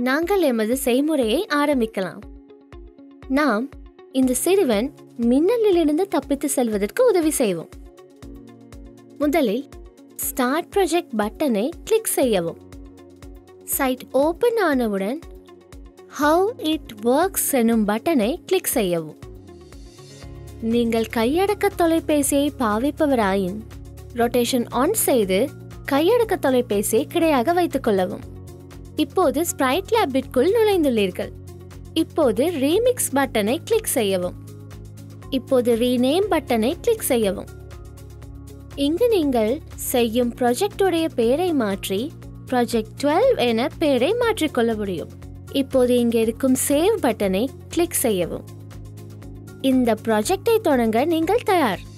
நாங்கள் எமது செய்முறையை ஆரம்பிக்கலாம் நாம் இந்த சிறுவன் மின்னலிலிருந்து தப்பித்து செல்வதற்கு உதவி செய்வோம் முதலில் ஸ்டார்ட் ப்ராஜெக்ட் பட்டனை கிளிக் செய்யவும் சைட் ஓபன் ஆனவுடன் ஹவு இட் ஒர்க்ஸ் எனும் பட்டனை கிளிக் செய்யவும் நீங்கள் கையடக்க தொலைபேசியை பாவிப்பவராயின் ரொட்டேஷன் ஆன் செய்து கையடக்க தொலைபேசியை கிடையாக வைத்துக் கொள்ளவும் இப்போது ஸ்ப்ரைட் லேபிற்குள் நுழைந்துள்ளீர்கள் இப்போது ரீமிக்ஸ் பட்டனை கிளிக் செய்யவும் இப்போது ரீநேம் பட்டனை கிளிக் செய்யவும் இங்கு நீங்கள் செய்யும் ப்ராஜெக்டுடைய பெயரை மாற்றி ப்ராஜெக்ட் டுவெல் என பெயரை மாற்றிக்கொள்ள முடியும் இப்போது இங்கே இருக்கும் சேவ் பட்டனை கிளிக் செய்யவும் இந்த ப்ராஜெக்டை தொடங்க நீங்கள் தயார்